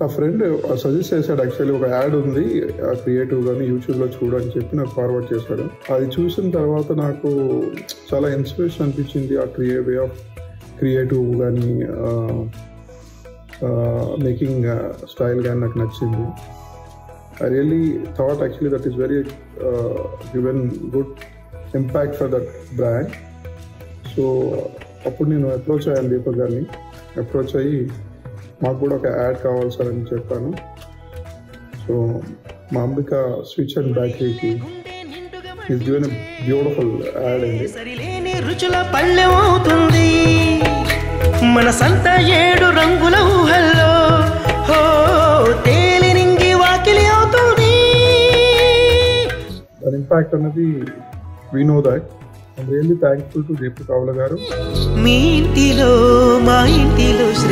నా friend suggest చేశాడు actually ఒక యాడ్ ఉంది క్రియేటివ్ గానీ యూట్యూబ్ లో చూడని చెప్పి నాకు ఫార్వర్డ్ చేశాడు అది చూసిన తర్వాత నాకు చాలా ఇన్స్పిరేషన్ అనిపించింది ఆ క్రియే వే ఆఫ్ క్రియేటివ్ కానీ మేకింగ్ స్టైల్ కానీ నాకు నచ్చింది I really thought actually that is very given good impact for that brand so అప్పుడు నేను అప్రోచ్ అయ్యాను దీపక్ గారిని అప్రోచ్ అయ్యి మాకు కూడా ఒక యాడ్ కావాలి సార్ అని చెప్పాను సో మా అంబిక స్విచ్ అండ్ బ్యాటరీకి ఈస్ గివెన్ బ్యూటిఫుల్ యాడ్ అండి సరిలేని రుచుల పళ్ళెం అవుతుంది మనసంతా ఏడు రంగుల ఊహల్లో హో తేలినింగి వాకిలి అవుతుంది దాని ఇంపాక్ట్ అనేది we know that I'm really thankful to Deepak Kavula గారు మీ ఇంటిలో మా ఇంటిలో